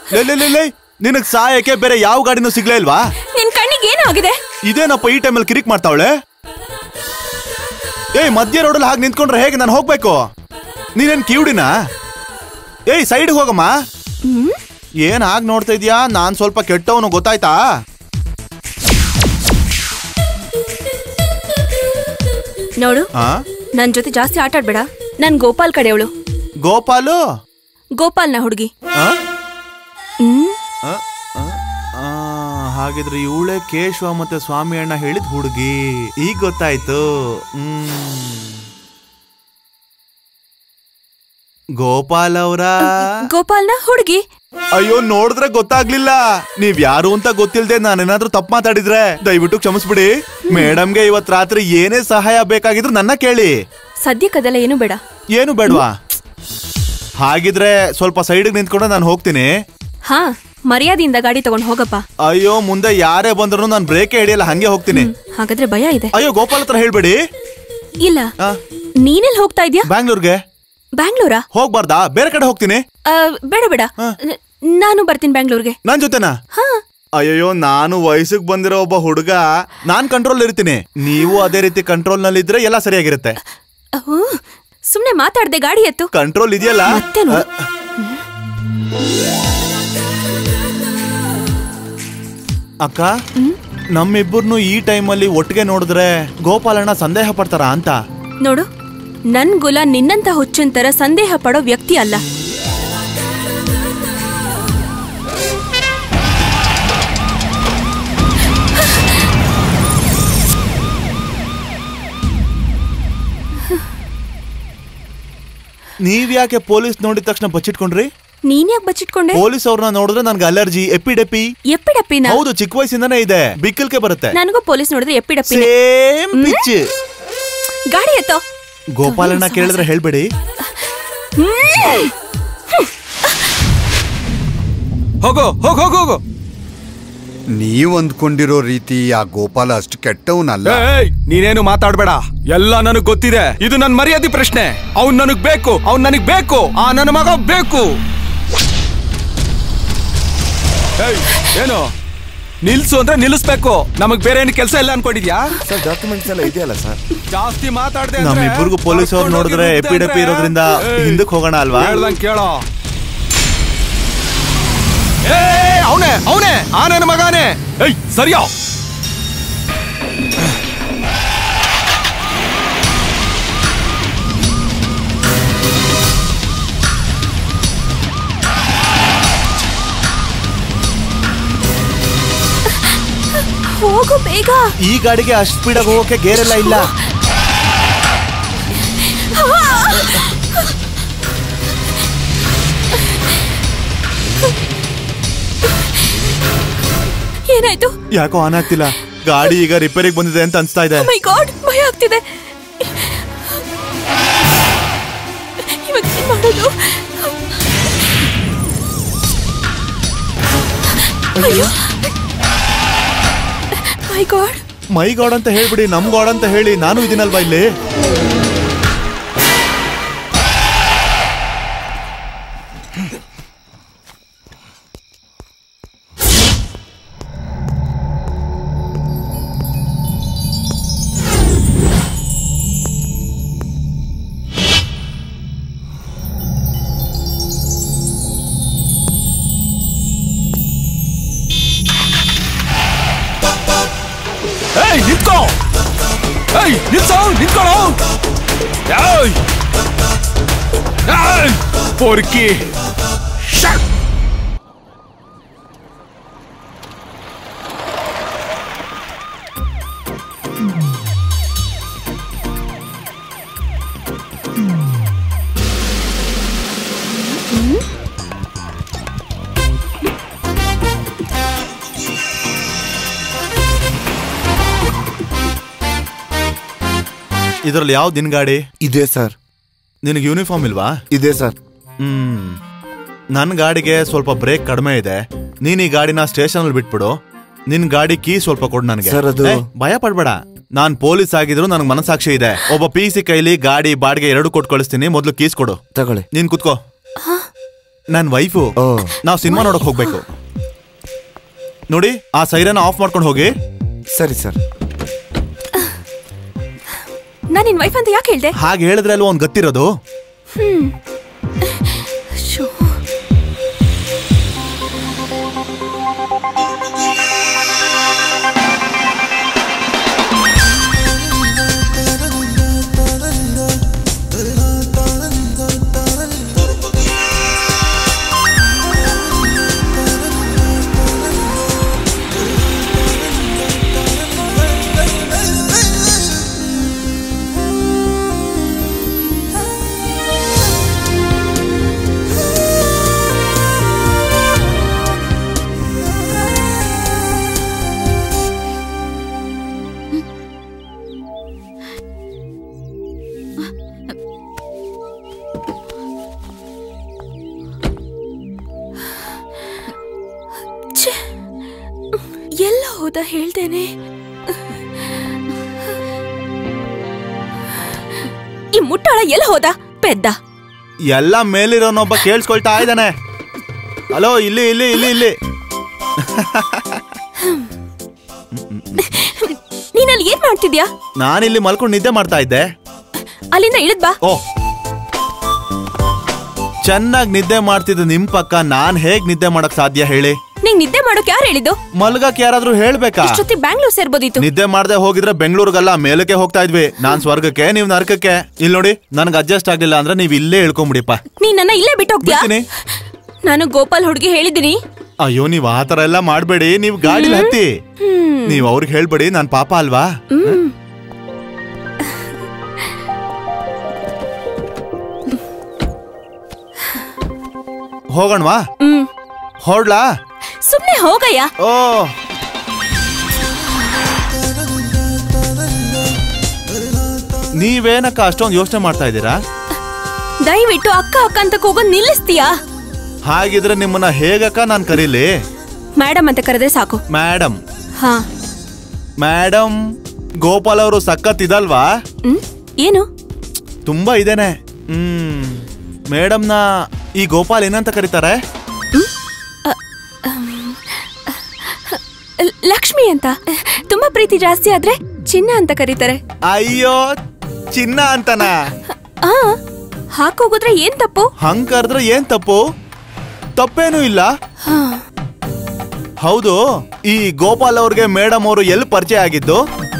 ಲೇ ಲೇ ಲೇ, ಲೇ ನಿನಗ್ ಸಾಯಕ್ಕೆ ಬೇರೆ ಯಾವ ಗಾಡಿನೂ ಸಿಗ್ಲೇ ಇಲ್ವಾ ನಿನ್ ಕಣ್ಣಿಗೆ ಏನು ಆಗಿದೆ ಇದೇನಪ್ಪ ಈ ಟೈಮಲ್ಲಿ ಕಿರಿಕ್ ಮಾಡ್ತಾವಳೆ ಏಯ್ ಮಧ್ಯ ರೋಡಲ್ಲಿ ಹಾಗೆ ನಿಂತ್ಕೊಂಡ್ರೆ ಹೇಗೆ ನಾನು ಹೋಗ್ಬೇಕು ನೀನೇನ್ ಕಿವುಡಿನಾ ಏಯ್ ಸೈಡ್ ಹೋಗಮ್ಮ ಏನ್ ಹಾಗೆ ನೋಡ್ತಾ ಇದೀಯಾ ನಾನ್ ಸ್ವಲ್ಪ ಕೆಟ್ಟವನು ಗೊತ್ತಾಯ್ತಾ ನೋಡು ಆ ನನ್ ಜೊತೆ ಜಾಸ್ತಿ ಆಟ ಆಡ್ಬೇಡ ನನ್ ಗೋಪಾಲ್ ಕಡೆಯವಳು ಗೋಪಾಲು ಗೋಪಾಲ್ನ ಹುಡುಗಿ ಆ? ಹ್ಮ್ ಆ, ಆ, ಆ, ಹಾಗಿದ್ರೆ ಇವಳೆ ಕೇಶವ ಮತ್ತೆ ಸ್ವಾಮಿ ಅಣ್ಣ ಹೇಳಿದ ಹುಡುಗಿ ಈಗ ಗೊತ್ತಾಯ್ತು ಹ್ಮ್ ಗೋಪಾಲ್ ಅವರ ಗೋಪಾಲ್ನ ಹುಡುಗಿ ಅಯ್ಯೋ ನೋಡಿದ್ರೆ ಗೊತ್ತಾಗ್ಲಿಲ್ಲ ನೀವ್ ಯಾರು ಅಂತ ಗೊತ್ತಿಲ್ದೆ ನಾನೇನಾದ್ರೂ ತಪ್ಪು ಮಾತಾಡಿದ್ರೆ ದಯವಿಟ್ಟು ಕ್ಷಮಿಸ್ಬಿಡಿ ಮೇಡಮ್ಗೆ ಇವತ್ ರಾತ್ರಿ ಏನೇ ಸಹಾಯ ಬೇಕಾಗಿದ್ರು ನನ್ನ ಕೇಳಿ ಸದ್ಯಕ್ಕದೆಲ್ಲ ಏನು ಬೇಡ ಏನು ಬೇಡ್ವಾ ಹಾಗಿದ್ರೆ ಸ್ವಲ್ಪ ಸೈಡ್ಗೆ ನಿಂತ್ಕೊಂಡು ನಾನು ಹೋಗ್ತೀನಿ ಹಾ ಮರ್ಯಾದೆಯಿಂದ ಗಾಡಿ ತಗೊಂಡ್ ಹೋಗಪ್ಪ ಅಯ್ಯೋ ಮುಂದೆ ಯಾರೇ ಬಂದ್ರು ನಾನು ಬ್ರೇಕ್ ಹಿಡಿಯಲ್ಲ ಹಂಗೆ ಹೋಗ್ತೀನಿ ಹಾಗಾದ್ರೆ ಭಯ ಇದೆ ಅಯ್ಯೋ ಗೋಪಾಲ್ ಹತ್ರ ಹೇಳ್ಬೇಡಿ ಇಲ್ಲ ಆ, ನೀನೆಲ್ ಹೋಗ್ತಾ ಇದ್ಯಾ ಬ್ಯಾಂಗ್ಳೂರ್ಗೆ ಬ್ಯಾಂಗ್ಳೂರಾ ಹೋಗ್ಬಾರ್ದಾ ಬೇರೆ ಕಡೆ ಹೋಗ್ತೀನಿ ಆ, ಬೇಡ ಬೇಡ ನ- ನಾನು ಬರ್ತೀನಿ ಬ್ಯಾಂಗ್ಳೂರ್ಗೆ ನನ್ ಜೊತೆನಾ ಹಾ ಅಯ್ಯಯ್ಯೋ ನಾನು ವಯಸ್ಸಿಗೆ ಬಂದಿರೋ ಒಬ್ಬ ಹುಡುಗ ನಾನ್ ಕಂಟ್ರೋಲ್ ಇರ್ತೀನಿ ನೀವು ಅದೇ ರೀತಿ ಕಂಟ್ರೋಲ್ ನಲ್ಲಿ ಇದ್ರೆ ಎಲ್ಲ ಸರಿಯಾಗಿರುತ್ತೆ ಅಹೂ, ಸುಮ್ನೆ ಮಾತಾಡ್ದೆ ಗಾಡಿ ಎತ್ತು ಕಂಟ್ರೋಲ್ ಇದೆಯಲ್ಲ ಮತ್ತೇನು? ಅಕ್ಕ ನಮ್ಮಿಬ್ಬರನ್ನು ಈ ಟೈಮಲ್ಲಿ ಒಟ್ಟಿಗೆ ನೋಡಿದ್ರೆ ಗೋಪಾಲಣ್ಣ ಸಂದೇಹ ಪಡ್ತಾರ ಅಂತ ನೋಡು ನನ್ ಗುಲ ನಿನ್ನಂತ ಹುಚ್ಚಂತರ ಸಂದೇಹ ಪಡೋ ವ್ಯಕ್ತಿ ಅಲ್ಲ ನೀವ್ ಯಾಕೆ ಪೊಲೀಸ್ ನೋಡಿದ ತಕ್ಷಣ ಬಚ್ಚಿಟ್ಕೊಂಡ್ರಿ ನೀನ್ ಯಾಕೆ ಬಚ್ಚಿಟ್ಕೊಂಡೆ ಪೊಲೀಸ್ ಅವ್ರನ್ನ ನೋಡಿದ್ರೆ ನನ್ಗೆ ಅಲರ್ಜಿ ಎಪಿಡೆಪಿ ಎಪ್ಪಿಡಪ್ಪಿನ ಹೌದು ಚಿಕ್ಕ ವಯಸ್ಸಿಂದನೇ ಇದೆ ಬಿಕ್ಕಲ್ಕೆ ಬರುತ್ತೆ ನನಗೂ ಪೊಲೀಸ್ ನೋಡಿದ್ರೆ ಎಪ್ಪಿಡಪ್ಪಿನ ಸೇಮ್ ಪಿಚ್ ಗಾಡಿ ಎತ್ತೋ ಗೋಪಾಲಣ್ಣ ಕೇಳಿದ್ರೆ ಹೇಳ್ಬೇಡಿ ಹೋಗೋ ಹೋಗ್ ಹೋಗ್ ಹೋಗು ನೀವ್ ಅಂದ್ಕೊಂಡಿರೋ ರೀತಿ ಆ ಗೋಪಾಲ ಅಷ್ಟು ಕೆಟ್ಟವನಲ್ಲ ಏಯ್ ನೀನೇನು ಮಾತಾಡ್ಬೇಡ ಎಲ್ಲ ನನಗ್ ಗೊತ್ತಿದೆ ಇದು ನನ್ ಮರ್ಯಾದೆ ಪ್ರಶ್ನೆ ಅವ್ನ್ ನನಗ್ ಬೇಕು ಅವ್ನ್ ನನಗ್ ಬೇಕು ಆ ನನ್ನ ಮಗ ಬೇಕು ಏಯ್ ಏನು ನಿಲ್ಸು ಅಂದ್ರೆ ನಿಲ್ಲಿಸ್ಬೇಕು ನಮಗ್ ಬೇರೆ ಏನು ಕೆಲಸ ಇಲ್ಲ ಅನ್ಕೊಂಡಿದ್ಯಾ ಸರ್ ಡಾಕ್ಯುಮೆಂಟ್ಸ್ ಎಲ್ಲ ಇದೆಯಲ್ಲ ಸರ್ ಜಾಸ್ತಿ ಮಾತಾಡ್ದೆ ನಮ್ಮಿಬ್ಬರಿಗೂ ಪೊಲೀಸ್ ಅವ್ರು ನೋಡಿದ್ರೆ ಎಪಿಡೆಪಿ ಇರೋದ್ರಿಂದ ಹಿಂದಕ್ಕೆ ಹೋಗೋಣ ಅಲ್ವಾ ಹೇಳ್ದಂಗ್ ಕೇಳೋ ಏ ಅವನೇ ಅವನೇ ಆ ನನ್ನ ಮಗಾನೇ ಏಯ್ ಸರಿಯೋ ಹೋಗು ಬೇಗ ಈ ಗಾಡಿಗೆ ಅಷ್ಟು ಸ್ಪೀಡಾಗಿ ಹೋಗೋಕೆ ಗೇರ್ ಎಲ್ಲ ಇಲ್ಲ ಏನಾಯ್ತು ಯಾಕೋ ಆನ್ ಆಗ್ತಿಲ್ಲ ಗಾಡಿ ಈಗ ರಿಪೇರಿಗೆ ಬಂದಿದೆ ಅಂತ ಅನ್ಸ್ತಾ ಇದೆ ಮೈ ಗಾಡ್ ಭಯ ಆಗ್ತಿದೆ ಇವಾಗ ಏನ್ ಮಾಡೋದು ಅಯ್ಯೋ ಮೈ ಗಾಡ್ ಮೈ ಗಾಡ್ ಅಂತ ಹೇಳ್ಬಿಡಿ ನಮ್ ಗಾಡ್ ಅಂತ ಹೇಳಿ ನಾನು ಇದೀನಲ್ವಾ ಇಲ್ಲಿ ಏಯ್ ನಿಂತ್ಕೋ ಏಯ್ ನಿಲ್ಸೋ ನಿಂತ್ಕೊಳ್ಳೋ ಏಯ್ ಏಯ್ ಪೊರ್ಕಿ ಶಟ್ ಇದ್ರಲ್ಲಿ ಯಾವ ದಿನ ಗಾಡಿ ಇದೆ ಸರ್ ನಿನಗೆ ಯೂನಿಫಾರ್ಮ್ ಇಲ್ವಾ ಇದೆ ಸರ್ ಹ್ಮ್ ನನ್ ಗಾಡಿಗೆ ಸ್ವಲ್ಪ ಬ್ರೇಕ್ ಕಡಿಮೆ ಇದೆ ನೀನ್ ಈ ಗಾಡಿನ ಸ್ಟೇಷನ್ ಅಲ್ಲಿ ಬಿಟ್ಬಿಡು ನಿನ್ ಗಾಡಿ ಕೀ ಸ್ವಲ್ಪ ಕೊಡು ನನಗೆ ಸರ್, ಅದು- ಏ, ಭಯ ಪಡ್ಬೇಡ ನಾನ್ ಪೊಲೀಸ್ ಆಗಿದ್ರು ನನಗೆ ಮನಸಾಕ್ಷಿ ಇದೆ ಒಬ್ಬ ಪಿ ಸಿ ಕೈಲಿ ಗಾಡಿ ಬಾಡಿಗೆ ಎರಡು ಕೊಟ್ಟು ಕಳಿಸ್ತೀನಿ ಮೊದ್ಲು ಕೀಸ್ ಕೊಡು ತಗೊಳ್ಳಿ ನೀನ್ ಕುತ್ಕೋ ನನ್ ವೈಫು ಓ. ನಾವ್ ಸಿನಿಮಾ ನೋಡಕ್ ಹೋಗ್ಬೇಕು ನೋಡಿ ಆ ಸೈರನ್ ಆಫ್ ಮಾಡ್ಕೊಂಡು ಹೋಗಿ ಸರಿ ಸರ್ ನಾನ್ ನಿನ್ ವೈಫ್ ಅಂತ ಯಾಕೆ ಹೇಳ್ದೆ ಹಾಗೆ ಹೇಳಿದ್ರೆ ಅಲ್ವಾ ಒಂದ್ ಗೊತ್ತಿರೋದು ಶೋ. ಛೆ, ಎಲ್ಲ ಹೋದ ಹೇಳ್ದೇನೆ ಈ ಮುಟ್ಟಾಳ ಎಲ್ಲ ಹೋದ ಪೆದ್ದ ಎಲ್ಲ ಮೇಲಿರೋನೊಬ್ಬ ಕೇಳಿಸ್ಕೊಳ್ತಾ ಇದ್ದಾನೆ ಹಲೋ ಇಲ್ಲಿ ಇಲ್ಲಿ ಇಲ್ಲಿ ಇಲ್ಲಿ ನೀನ್ ಅಲ್ಲಿ ಏನ್ ಮಾಡ್ತಿದ್ಯಾ ನಾನಿಲ್ಲಿ ಮಲ್ಕೊಂಡು ನಿದ್ದೆ ಮಾಡ್ತಾ ಇದ್ದೆ ಅಲ್ಲಿಂದ ಇಳಿದ್ ಬಾ ಓ ಚೆನ್ನಾಗಿ ನಿದ್ದೆ ಮಾಡ್ತಿದ್ದ ನಿಮ್ ಪಕ್ಕ ನಾನ್ ಹೇಗ್ ನಿದ್ದೆ ಮಾಡಕ್ ಸಾಧ್ಯ ಹೇಳಿ ನಿಂಗ್ ನಿದ್ದೆ ಮಾಡೋಕ್ ಯಾರು ಹೇಳಿದ್ದು ಮಲ್ಗಕ್ ಯಾರಾದ್ರೂ ಹೇಳ್ಬೇಕಾ ಇಷ್ಟೊತ್ತಿ ಬ್ಯಾಂಗ್ಳೂರ್ ಸೇರ್ಬೋದಿತ್ತು ನಿದ್ದೆ ಮಾಡದೆ ಹೋಗಿದ್ರೆ ಬೆಂಗಳೂರಿಗಲ್ಲ ಮೇಲಕ್ಕೆ ಹೋಗ್ತಾ ಇದ್ವಿ ನಾನ್ ಸ್ವರ್ಗಕ್ಕೆ ನೀವ್ ನರಕಕ್ಕೆ ಇಲ್ಲಿ ನೋಡಿ ನನ್ಗೆ ಅಡ್ಜಸ್ಟ್ ಆಗ್ಲಿಲ್ಲ ಅಂದ್ರೆ ನೀವ್ ಇಲ್ಲೇ ಇಳ್ಕೊಂಬಿಡಿಪ್ಪ ನೀನ್ ನನ್ನ ಇಲ್ಲೇ ಬಿಟ್ಟು ಹೋಗ್ತೀಯಾ ಬಿಡ್ತೀನಿ. ನಾನು ಗೋಪಾಲ್ ಹುಡ್ಗಿ ಹೇಳಿದೀನಿ ಅಯ್ಯೋ ನೀವ್ ಆತರ ಎಲ್ಲ ಮಾಡ್ಬೇಡಿ ನೀವ್ ಗಾಡಿಲಿ ಹತ್ತಿ ನೀವ್ ಅವ್ರಿಗೆ ಹೇಳ್ಬೇಡಿ ನಾನ್ ಪಾಪ ಅಲ್ವಾ ಹ್ಮ್ ಹೋಗೋಣವಾ ಹ್ಮ್ ಹೊಡ್ಲಾ ಸುಮ್ನೆ ಹೋಗಯ್ಯ ಓ ನೀವೇನಕ್ಕ ಅಷ್ಟೊಂದು ಯೋಚನೆ ಮಾಡ್ತಾ ಇದ್ದೀರಾ ದಯವಿಟ್ಟು ಅಕ್ಕ ಅಕ್ಕ ಅಂತ ಕೂಗೋದ್ ನಿಲ್ಲಿಸ್ತೀಯಾ ಹಾಗಿದ್ರೆ ನಿಮ್ಮನ್ನ ಹೇಗಕ್ಕ ನಾನ್ ಕರೀಲಿ ಮೇಡಮ್ ಅಂತ ಕರೆದ್ರೆ ಸಾಕು ಮೇಡಮ್ ಹಾ ಮೇಡಮ್ ಗೋಪಾಲ್ ಅವರು ಸಖತ್ ಇದಲ್ವಾ ಹ್ಮ್ ಏನು ತುಂಬಾ ಇದೇನೆ ಹ್ಮ್ ಮೇಡಮ್ನ ಈ ಗೋಪಾಲ್ ಏನಂತ ಕರೀತಾರೆ ಲ್- ಲಕ್ಷ್ಮಿ ಅಂತ ತುಂಬಾ ಪ್ರೀತಿ ಜಾಸ್ತಿ ಆದ್ರೆ ಚಿನ್ನ ಅಂತ ಕರೀತಾರೆ ಅಯ್ಯೋ ಚಿನ್ನ ಅಂತನಾ ಆ ಹಾಕೋಗಿದ್ರೆ ಏನ್ ತಪ್ಪು ಹಂಗ್ ಕರೆದ್ರೆ ಏನ್ ತಪ್ಪು ತಪ್ಪೇನೂ ಇಲ್ಲ ಹಾ ಹೌದು ಈ ಗೋಪಾಲ್ ಅವ್ರಿಗೆ ಮೇಡಮ್ ಅವರು ಎಲ್ಲಿ ಪರಿಚಯ ಆಗಿದ್ದು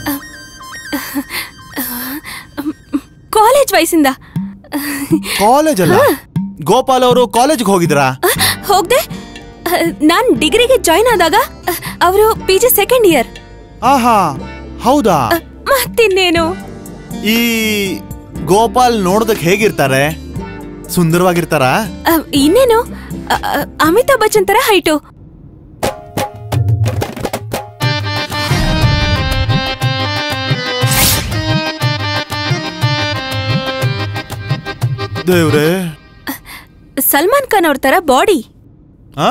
ಕಾಲೇಜ್ ವಯಸ್ಸಿಂದ ಕಾಲೇಜ್ ಅಲ್ಲ ಗೋಪಾಲ್ ಅವರು ಕಾಲೇಜ್ಗೆ ಹೋಗಿದ್ರಾ ಹೋಗ್ದೆ ನಾನ್ ಡಿಗ್ರಿಗೆ ಜಾಯ್ನ್ ಆದಾಗ ಅವರು ಪಿ ಜಿ ಸೆಕೆಂಡ್ ಇಯರ್ ಆಹಾ ಹೌದಾ ಮತ್ತಿನ್ನೇನು ಈ ಗೋಪಾಲ್ ನೋಡೋದಕ್ ಹೇಗಿರ್ತಾರೆ ಸುಂದರವಾಗಿರ್ತಾರಾ ಅ, ಇನ್ನೇನು ಅ, ಅ, ಅಮಿತಾಬ್ ಬಚ್ಚನ್ ತರ ಹೈಟು ದೇವ್ರೆ ಸಲ್ಮಾನ್ ಖಾನ್ ಅವ್ರ ತರ ಬಾಡಿ ಆ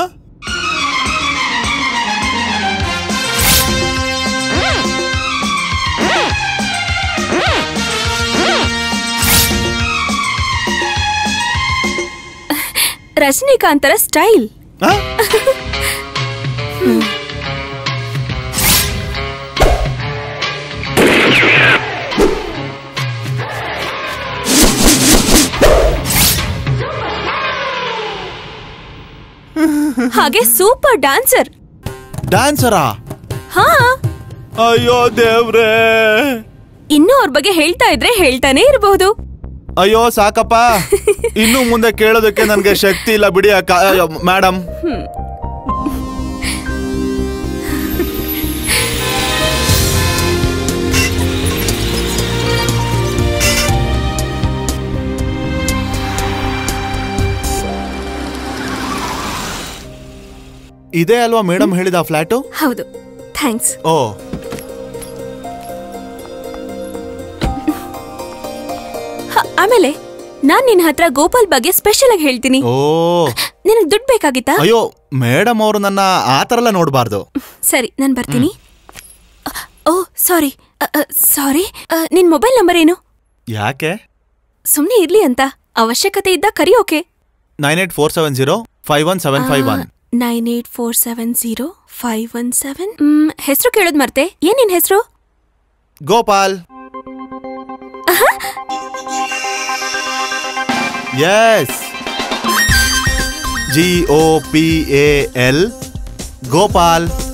ರಜನಿಕಾಂತ್ ತರ ಸ್ಟೈಲ್ ಆ? ಹಾಗೆ ಸೂಪರ್ ಡ್ಯಾನ್ಸರ್ ಡ್ಯಾನ್ಸರಾ ಹಾ ಅಯ್ಯೋ ದೇವ್ರೆ ಇನ್ನೂ ಅವ್ರ ಬಗ್ಗೆ ಹೇಳ್ತಾ ಇದ್ರೆ ಹೇಳ್ತಾನೆ ಇರಬಹುದು ಅಯ್ಯೋ ಸಾಕಪ್ಪ ಇನ್ನು ಮುಂದೆ ಕೇಳೋದಕ್ಕೆ ನನ್ಗೆ ಶಕ್ತಿ ಇಲ್ಲ ಬಿಡಿ ಅಕ್ಕ ಅಯ್ಯೋ, ಮೇಡಮ್ ಇದೇ ಅಲ್ವಾ ಮೇಡಮ್ ಹೇಳಿದ ಫ್ಲಾಟು ಹೌದು ಥ್ಯಾಂಕ್ಸ್ ಓ ಆಮೇಲೆ ನಾನ್ ನಿನ್ ಹತ್ರ ಗೋಪಾಲ್ ಬಗ್ಗೆ ಸ್ಪೆಷಲ್ ಆಗಿ ಹೇಳ್ತೀನಿ ಓ ನಿನಗ್ ದುಡ್ಡು ಬೇಕಾಗಿತ್ತಾ ಅಯ್ಯೋ ಮೇಡಮ್ ಅವರು ನನ್ನ ಆ ಥರ ಎಲ್ಲ ನೋಡಬಾರ್ದು ಸರಿ ನಾನ್ ಬರ್ತೀನಿ ಓ ಸಾರಿ ಸಾರಿ ನಿನ್ ಮೊಬೈಲ್ ನಂಬರ್ ಏನು ಯಾಕೆ ಸುಮ್ನೆ ಇರ್ಲಿ ಅಂತ ಅವಶ್ಯಕತೆ ಇದ್ದ ಕರಿಯೋಕೆ nine eight four seven zero five one seven five one nine eight four seven zero five one seven ಹೆಸರು ಕೇಳೋದ್ ಮರ್ತೆ ಏನ್ ನಿನ್ ಹೆಸರು Gopal yes G O P A L Gopal